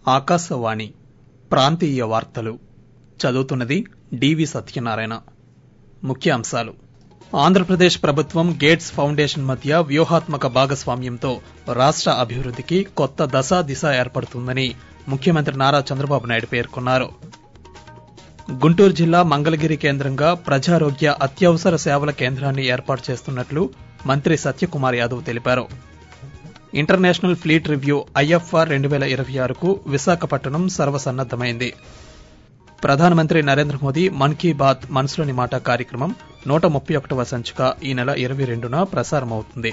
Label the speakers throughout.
Speaker 1: ఆకాశవాణి ప్రాంతీయ వార్తలు చదువుతున్నది డివి సత్యనారాయణ ముఖ్యాంశాలు ఆంధ్రప్రదేశ్ ప్రభుత్వం గేట్స్ ఫౌండేషన్ మధ్య వ్యూహాత్మక భాగస్వామ్యంతో రాష్ట అభివృద్దికి కొత్త దశ దిశ ఏర్పడుతుందని ముఖ్యమంత్రి నారా చంద్రబాబు నాయుడు పేర్కొన్నారు గుంటూరు జిల్లా మంగళగిరి కేంద్రంగా ప్రజారోగ్య అత్యవసర సేవల కేంద్రాన్ని ఏర్పాటు చేస్తున్నట్లు మంత్రి సత్యకుమార్ యాదవ్ తెలిపారు ఇంటర్నేషనల్ ఫ్లీట్ రివ్యూ ఐఎఫ్ఆర్ రెండు వేల ఇరవై ఆరుకు విశాఖపట్నం సర్వసన్నద్దమైంది ప్రధానమంత్రి నరేంద్ర మోదీ మన్ కీ బాత్ మనసులోని మాట కార్యక్రమం నూట ముప్పై ఒకటవ సంచిక ఈ నెల ఇరవై రెండున ప్రసారమవుతుంది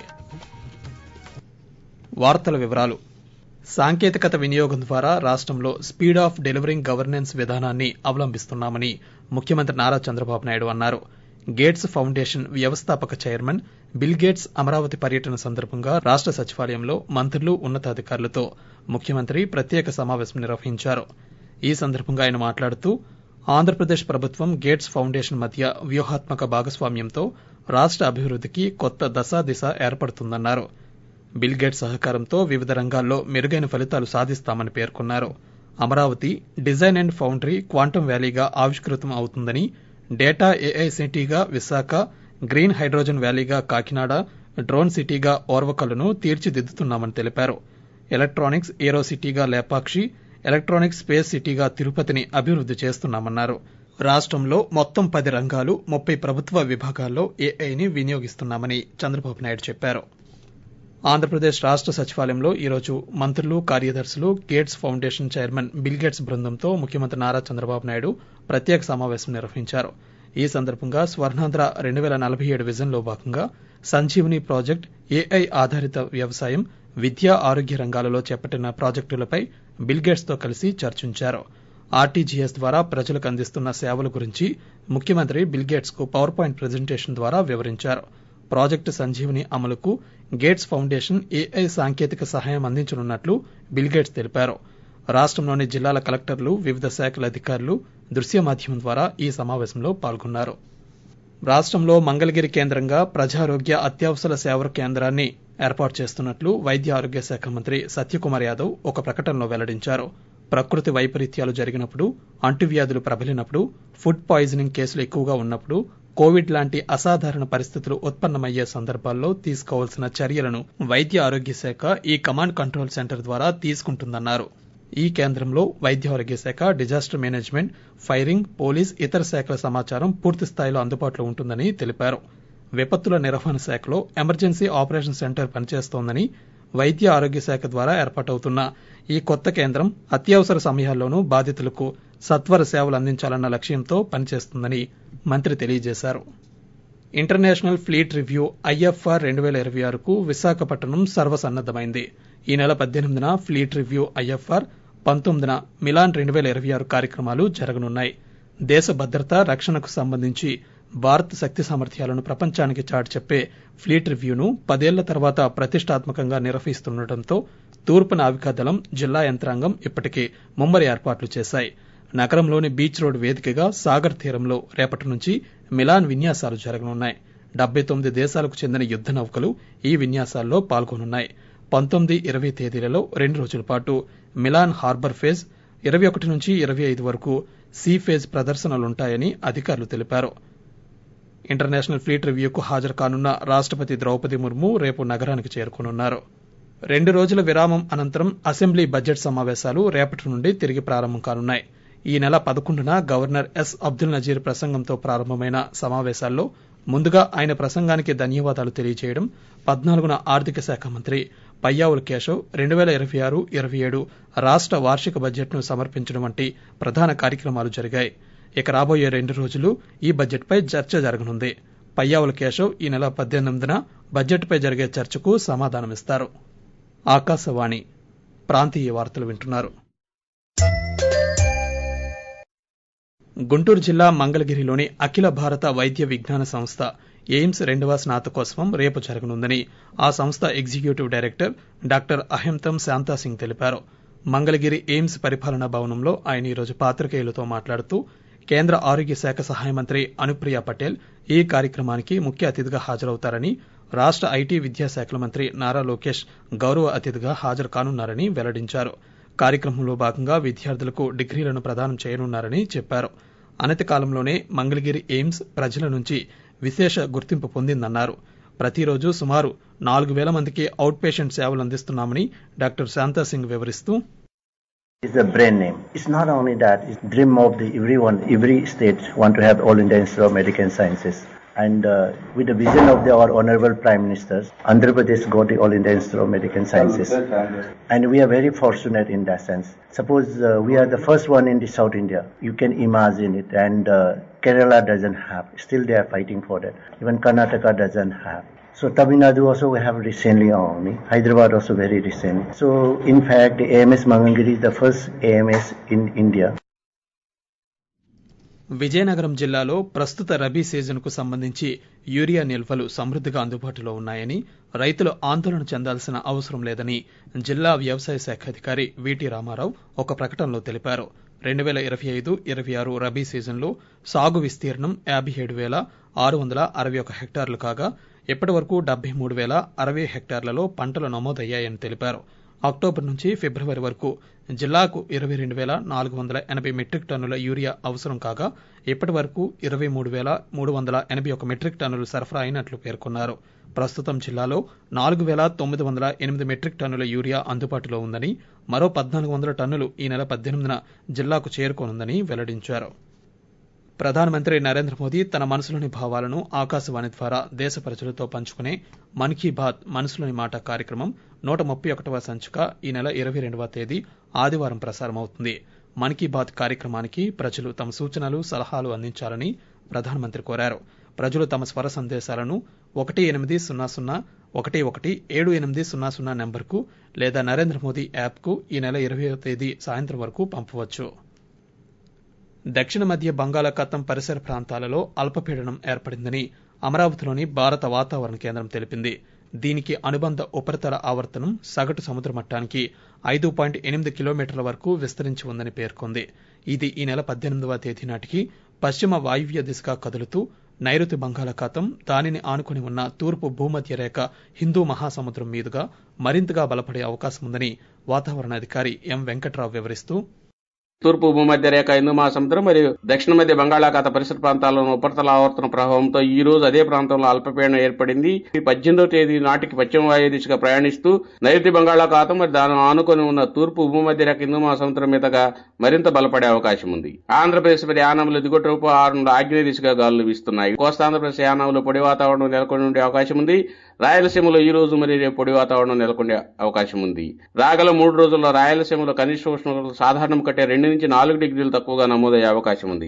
Speaker 1: వార్తల వివరాలు సాంకేతికత వినియోగం ద్వారా రాష్టంలో స్పీడ్ ఆఫ్ డెలివరింగ్ గవర్నెన్స్ విధానాన్ని అవలంబిస్తున్నామని ముఖ్యమంత్రి నారా చంద్రబాబు నాయుడు అన్నారు గేట్స్ ఫౌండేషన్ వ్యవస్థాపక చైర్మన్ బిల్ గేట్స్ అమరావతి పర్యటన సందర్భంగా రాష్ట సచివాలయంలో మంత్రులు ఉన్నతాధికారులతో ముఖ్యమంత్రి ప్రత్యేక సమావేశం నిర్వహించారు ఈ సందర్భంగా ఆయన మాట్లాడుతూ ఆంధ్రప్రదేశ్ ప్రభుత్వం గేట్స్ ఫౌండేషన్ మధ్య వ్యూహాత్మక భాగస్వామ్యంతో రాష్ట అభివృద్దికి కొత్త దశ దిశ ఏర్పడుతుందన్నారు బిల్ గేట్స్ సహకారంతో వివిధ రంగాల్లో మెరుగైన ఫలితాలు సాధిస్తామని పేర్కొన్నారు Amaravati design and foundry quantum వ్యాలీగా ఆవిష్కృతం అవుతుందని డేటా ఏఐ సిటీగా విశాఖ గ్రీన్ హైడ్రోజన్ వ్యాలీగా కాకినాడ డ్రోన్ సిటీగా ఓర్వకల్లును తీర్చిదిద్దుతున్నామని తెలిపారు ఎలక్ట్రానిక్స్ ఏరో సిటీగా లేపాక్షి ఎలక్ట్రానిక్స్ స్పేస్ సిటీగా తిరుపతిని అభివృద్ది చేస్తున్నామన్నారు రాష్టంలో మొత్తం పది రంగాలు ముప్పై ప్రభుత్వ విభాగాల్లో ఏఐని వినియోగిస్తున్నామని చంద్రబాబు నాయుడు చెప్పారు ఆంధ్రప్రదేశ్ రాష్ట సచివాలయంలో ఈరోజు మంత్రులు కార్యదర్శులు Gates Foundation chairman Bill Gates బృందంతో ముఖ్యమంత్రి నారా చంద్రబాబు నాయుడు ప్రత్యేక సమావేశం నిర్వహించారు ఈ సందర్భంగా స్వర్ణాంధ్ర రెండు వేల నలభై ఏడు విజన్లో భాగంగా సంజీవని ప్రాజెక్ట్ ఏఐ ఆధారిత వ్యవసాయం విద్యా ఆరోగ్య రంగాలలో చేపట్టిన ప్రాజెక్టులపై బిల్ గేట్స్ తో కలిసి చర్చించారు ఆర్టీజీఎస్ ద్వారా ప్రజలకు అందిస్తున్న సేవల గురించి ముఖ్యమంత్రి బిల్ గేట్స్ కు పవర్ పాయింట్ ప్రజెంటేషన్ ద్వారా వివరించారు ప్రాజెక్టు సంజీవని అమలుకు గేట్స్ ఫౌండేషన్ ఏఐ సాంకేతిక సహాయం అందించనున్నట్లు బిల్ గేట్స్ తెలిపారు రాష్టంలోని జిల్లాల కలెక్టర్లు వివిధ శాఖల అధికారులు దృశ్య మాధ్యమం ద్వారా ఈ సమావేశంలో పాల్గొన్నారు రాష్టంలో మంగళగిరి కేంద్రంగా ప్రజారోగ్య అత్యవసర సేవల కేంద్రాన్ని ఏర్పాటు చేస్తున్నట్లు వైద్య ఆరోగ్య శాఖ మంత్రి సత్యకుమార్ యాదవ్ ఒక ప్రకటనలో వెల్లడించారు ప్రకృతి వైపరీత్యాలు జరిగినప్పుడు అంటువ్యాధులు ప్రబలినప్పుడు ఫుడ్ పాయిజనింగ్ కేసులు ఎక్కువగా ఉన్నప్పుడు కోవిడ్ లాంటి అసాధారణ పరిస్థితులు ఉత్పన్నమయ్యే సందర్భాల్లో తీసుకోవాల్సిన చర్యలను వైద్య ఆరోగ్య శాఖ ఈ కమాండ్ కంట్రోల్ సెంటర్ ద్వారా తీసుకుంటుందన్నారు ఈ కేంద్రంలో వైద్య ఆరోగ్య శాఖ డిజాస్టర్ మేనేజ్మెంట్ ఫైరింగ్ పోలీస్ ఇతర శాఖల సమాచారం పూర్తి స్థాయిలో అందుబాటులో ఉంటుందని తెలిపారు విపత్తుల నిర్వహణ శాఖలో ఎమర్జెన్సీ ఆపరేషన్ సెంటర్ పనిచేస్తోందని వైద్య ఆరోగ్య శాఖ ద్వారా ఏర్పాటవుతున్న ఈ కొత్త కేంద్రం అత్యవసర సమయాల్లోనూ బాధితులకు సత్వర సేవలు అందించాలన్న లక్ష్యంతో పనిచేస్తుందని మంత్రి తెలియజేశారు ఇంటర్నేషనల్ ఫ్లీట్ రివ్యూ ఐఎఫ్ఆర్ రెండు వేల ఇరవై ఆరుకు విశాఖపట్నం సర్వసన్నద్దమైంది ఈ నెల పద్దెనిమిదిన ఫ్లీట్ రివ్యూ ఐఎఫ్ఆర్ పంతొమ్మిదిన మిలాన్ రెండు వేల ఇరవై ఆరు కార్యక్రమాలు జరగనున్నాయి దేశ భద్రత రక్షణకు సంబంధించి భారత్ శక్తి సామర్థ్యాలను ప్రపంచానికి చాటి చెప్పే ఫ్లీట్ రివ్యూను పదేళ్ల తర్వాత ప్రతిష్టాత్మకంగా నిర్వహిస్తుండటంతో తూర్పు నావికాదళం జిల్లా యంత్రాంగం ఇప్పటికే ముమ్మరి ఏర్పాట్లు చేశాయి నగరంలోని బీచ్ రోడ్ వేదికగా సాగర్ తీరంలో రేపటి నుంచి మిలాన్ విన్యాసాలు జరగనున్నాయి డెబ్బై తొమ్మిది దేశాలకు చెందిన యుద్ద నౌకలు ఈ విన్యాసాల్లో పాల్గొనున్నాయి పంతొమ్మిది ఇరవై తేదీలలో రెండు రోజుల పాటు మిలాన్ హార్బర్ ఫేజ్ ఇరవై ఒకటి నుంచి ఇరవై ఐదు వరకు సీ ఫేజ్ ప్రదర్శనలుంటాయని అధికారులు తెలిపారు ఇంటర్నేషనల్ ఫ్లీట్ రివ్యూకు హాజరు కానున్న రాష్టపతి ద్రౌపది ముర్ము రేపు నగరానికి చేరుకోనున్నారు రెండు రోజుల విరామం అనంతరం అసెంబ్లీ బడ్జెట్ సమావేశాలు రేపటి నుండి తిరిగి ప్రారంభం కానున్నాయి ఈ నెల పదకొండున గవర్నర్ ఎస్ అబ్దుల్ నజీర్ ప్రసంగంతో ప్రారంభమైన సమావేశాల్లో ముందుగా ఆయన ప్రసంగానికి ధన్యవాదాలు తెలియజేయడం పద్నాలుగున ఆర్థిక శాఖ మంత్రి పయ్యావుల కేశవ్ రెండు వేల ఇరవై ఆరు ఇరవై ఏడు రాష్ట వార్షిక బడ్జెట్ను సమర్పించడం వంటి ప్రధాన కార్యక్రమాలు జరిగాయి ఇక రాబోయే రెండు రోజులు ఈ బడ్జెట్పై చర్చ జరగనుంది పయ్యావుల కేశవ్ ఈ నెల పద్దెనిమిదిన బడ్జెట్పై జరిగే చర్చకు సమాధానమిస్తారు ఆకాశవాణి ప్రాంతీయ వార్తలు వింటున్నారు గుంటూరు జిల్లా మంగళగిరిలోని అఖిల భారత వైద్య విజ్ఞాన సంస్థ ఎయిమ్స్ రెండవ స్నాతకోత్సవం రేపు జరగనుందని ఆ సంస్థ executive director doctor Ahentham Shantasingh తెలిపారు మంగళగిరి ఎయిమ్స్ పరిపాలనా భవనంలో ఆయన ఈరోజు పాత్రికేయులతో మాట్లాడుతూ కేంద్ర ఆరోగ్య శాఖ సహాయ మంత్రి అనుప్రియ పటేల్ ఈ కార్యక్రమానికి ముఖ్య అతిథిగా హాజరవుతారని రాష్ట ఐటీ విద్యాశాఖల మంత్రి నారా లోకేష్ గౌరవ అతిథిగా హాజరు కానున్నారని వెల్లడించారు కార్యక్రమంలో భాగంగా విద్యార్థులకు డిగ్రీలను ప్రదానం చేయనున్నారని చెప్పారు అనతి కాలంలోనే మంగళగిరి ఎయిమ్స్ ప్రజల నుంచి విశేష గుర్తింపు పొందిందన్నారు ప్రతిరోజు సుమారు నాలుగు వేల మందికి అవుట్ పేషెంట్ సేవలు అందిస్తున్నామని డాక్టర్ శాంతా సింగ్ వివరిస్తూ
Speaker 2: It's a brand name. It's not only that, it's dream of the everyone, every state want to have All India Institute of Medical Sciences. And uh, with the vision of the, our honorable Prime Ministers, Andhra Pradesh got the All India Institute of Medical Sciences. And we are very fortunate in that sense. Suppose uh, we are the first one in the South India. You can imagine it. And uh, Kerala doesn't have. Still they are fighting for that. Even Karnataka doesn't have. So Tamil Nadu also we have recently only. Hyderabad also very recently. So in fact, the AMS Mangangiri is the first AMS in India.
Speaker 1: Vizianagaram జిల్లాలో ప్రస్తుత రబీ సీజన్కు సంబంధించి urea నిల్వలు సమృద్దిగా అందుబాటులో ఉన్నాయని రైతులు ఆందోళన చెందాల్సిన అవసరం లేదని జిల్లా వ్యవసాయ శాఖ అధికారి విటి రామారావు ఒక ప్రకటనలో తెలిపారు రెండు వేల ఇరవై ఐదు ఇరవై ఆరు రబీ సీజన్లో సాగు విస్తీర్ణం యాభై ఏడు వేల ఆరు వందల అరవై ఒక హెక్టార్లు కాగా ఇప్పటి వరకు డెబ్బై మూడు వేల అరవై హెక్టార్లలో పంటలు నమోదయ్యాయని తెలిపారు అక్టోబర్ నుంచి ఫిబ్రవరి వరకు జిల్లాకు ఇరవై రెండు వేల నాలుగు వందల ఎనభై మెట్రిక్ టన్నుల యూరియా అవసరం కాగా ఇప్పటి వరకు ఇరవై మూడు వేల మూడు వందల ఎనభై ఒక మెట్రిక్ టన్నులు సరఫరా అయినట్లు పేర్కొన్నారు ప్రస్తుతం జిల్లాలో నాలుగు వేల తొమ్మిది వందల ఎనిమిది మెట్రిక్ టన్నుల యూరియా అందుబాటులో ఉందని మరో పద్నాలుగు వందల టన్నులు ఈ నెల పద్దెనిమిదిన జిల్లాకు చేరుకోనుందని వెల్లడించారు ప్రధానమంత్రి నరేంద్ర మోదీ తన మనసులోని భావాలను ఆకాశవాణి ద్వారా దేశ ప్రజలతో పంచుకునే మన్ కీ బాత్ మనసులోని మాట కార్యక్రమం నూట ముప్పై ఒకటవ సంచిక ఈ నెల ఇరవై రెండవ తేదీ ఆదివారం ప్రసారమవుతుంది మన్ కీ బాత్ కార్యక్రమానికి ప్రజలు తమ సూచనలు సలహాలు అందించాలని ప్రధానమంత్రి కోరారు ప్రజలు తమ స్వర సందేశాలను ఒకటి ఎనిమిది సున్నా సున్నా ఒకటి ఒకటి ఏడు ఎనిమిది సున్నా సున్నా నెంబర్కు లేదా నరేంద్ర మోదీ యాప్కు ఈ నెల ఇరవయో తేదీ సాయంత్రం వరకు పంపవచ్చు దక్షిణ మధ్య బంగాళాఖాతం పరిసర ప్రాంతాలలో అల్పపీడనం ఏర్పడిందని అమరావతిలోని భారత వాతావరణ కేంద్రం తెలిపింది దీనికి అనుబంధ ఉపరితల ఆవర్తనం సగటు సముద్ర మట్టానికి ఐదు పాయింట్ ఎనిమిది కిలోమీటర్ల వరకు విస్తరించి ఉందని పేర్కొంది ఇది ఈ నెల పద్దెనిమిదవ తేదీ నాటికి పశ్చిమ వాయువ్య దిశగా కదులుతూ నైరుతి బంగాళాఖాతం దానిని ఆనుకుని ఉన్న తూర్పు భూమధ్య రేఖ హిందూ మహాసముద్రం మీదుగా మరింతగా బలపడే అవకాశం ఉందని వాతావరణ అధికారి ఎం వెంకట్రావు వివరిస్తూ
Speaker 3: తూర్పు భూమధ్య రేఖ హిందూ మహాసముద్రం మరియు దక్షిణ మధ్య బంగాళాఖాత పరిసర ప్రాంతాల్లోని ఉపరితల ఆవర్తన ప్రభావంతో ఈ రోజు అదే ప్రాంతంలో అల్పపీడనం ఏర్పడింది ఈ పద్దెనిమిదవ తేదీ నాటికి పశ్చిమ వాయు దిశగా ప్రయాణిస్తూ నైరుతి బంగాళాఖాతం మరియు దాని ఆనుకొని ఉన్న తూర్పు భూమధ్య రేఖ హిందూ మహాసముద్రం మీదుగా మరింత బలపడే అవకాశం ఉంది ఆంధ్రప్రదేశ్ మరి యానంలో దిగువ రూపు ఆరులో ఆగ్నేయ దిశగా గాలులు వీస్తున్నాయి కోస్తాంధ్రప్రదేశ్ యానంలో పొడి వాతావరణం నెలకొని ఉండే అవకాశం ఉంది రాయలసీమలో ఈ రోజు మరి రేపు పొడి వాతావరణం నెలకొండే అవకాశం ఉంది రాగల మూడు రోజుల్లో రాయలసీమలో కనిష్ట ఉష్ణోగ్రతలు సాధారణం కంటే రెండు నుంచి నాలుగు డిగ్రీలు తక్కువగా నమోదయ్యే అవకాశం ఉంది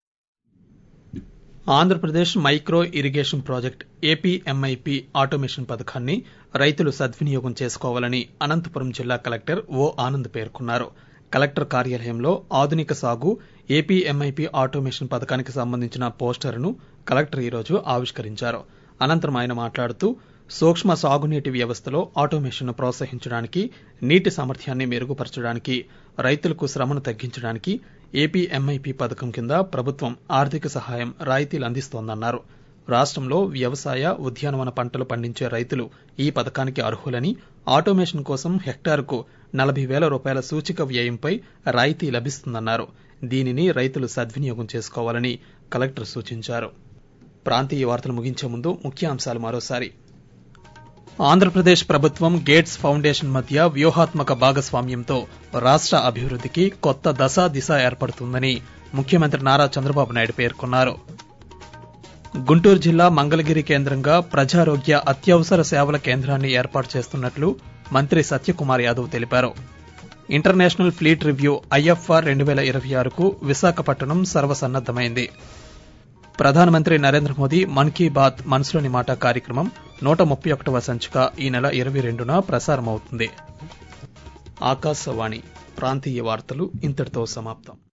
Speaker 1: Andhra Pradesh micro irrigation project APMIP automation పథకాన్ని రైతులు సద్వినియోగం చేసుకోవాలని అనంతపురం జిల్లా కలెక్టర్ ఓ ఆనంద్ పేర్కొన్నారు కలెక్టర్ కార్యాలయంలో ఆధునిక సాగు ఏపీఎంఐపి ఆటోమేషన్ పథకానికి సంబంధించిన పోస్టర్ను కలెక్టర్ ఈరోజు ఆవిష్కరించారు అనంతరం ఆయన మాట్లాడుతూ సూక్ష్మ సాగునీటి వ్యవస్థలో ఆటోమేషన్ను ప్రోత్సహించడానికి నీటి సామర్థ్యాన్ని మెరుగుపరచడానికి రైతులకు శ్రమను తగ్గించడానికి ఏపీఎంఐపి పథకం కింద ప్రభుత్వం ఆర్థిక సహాయం రాయితీలు అందిస్తోందన్నారు రాష్ట్రంలో వ్యవసాయ ఉద్యానవన పంటలు పండించే రైతులు ఈ పథకానికి అర్హులని ఆటోమేషన్ కోసం హెక్టారుకు నలభై వేల రూపాయల సూచిక వ్యయంపై రాయితీ లభిస్తుందన్నారు దీనిని రైతులు సద్వినియోగం చేసుకోవాలని కలెక్టర్ సూచించారు ప్రాంతీయ వార్తలు ముగించే ముందు ముఖ్యాంశాలు మరోసారి ఆంధ్రప్రదేశ్ ప్రభుత్వం గేట్స్ ఫౌండేషన్ మధ్య వ్యూహాత్మక భాగస్వామ్యంతో రాష్ట్ర అభివృద్ధికి కొత్త దశ దిశ ఏర్పడుతుందని ముఖ్యమంత్రి నారా చంద్రబాబు నాయుడు పేర్కొన్నారు గుంటూరు జిల్లా మంగళగిరి కేంద్రంగా ప్రజారోగ్య అత్యవసర సేవల కేంద్రాన్ని ఏర్పాటు చేస్తున్నట్లు మంత్రి సత్యకుమార్ యాదవ్ తెలిపారు ఇంటర్నేషనల్ ఫ్లీట్ రివ్యూ ఐఎఫ్ఆర్ రెండు వేల ఇరవై ఆరుకు విశాఖపట్నం సర్వసన్నద్దమైంది ప్రధానమంత్రి నరేంద్ర మోదీ మన్ కీ బాత్ మనసులోని మాట కార్యక్రమం నూట ముప్పై ఒకటవ సంచిక ఈ నెల ఇరవై రెండున ప్రసారమవుతుంది ఆకాశవాణి ప్రాంతీయ వార్తలు ఇంతటితో సమాప్తం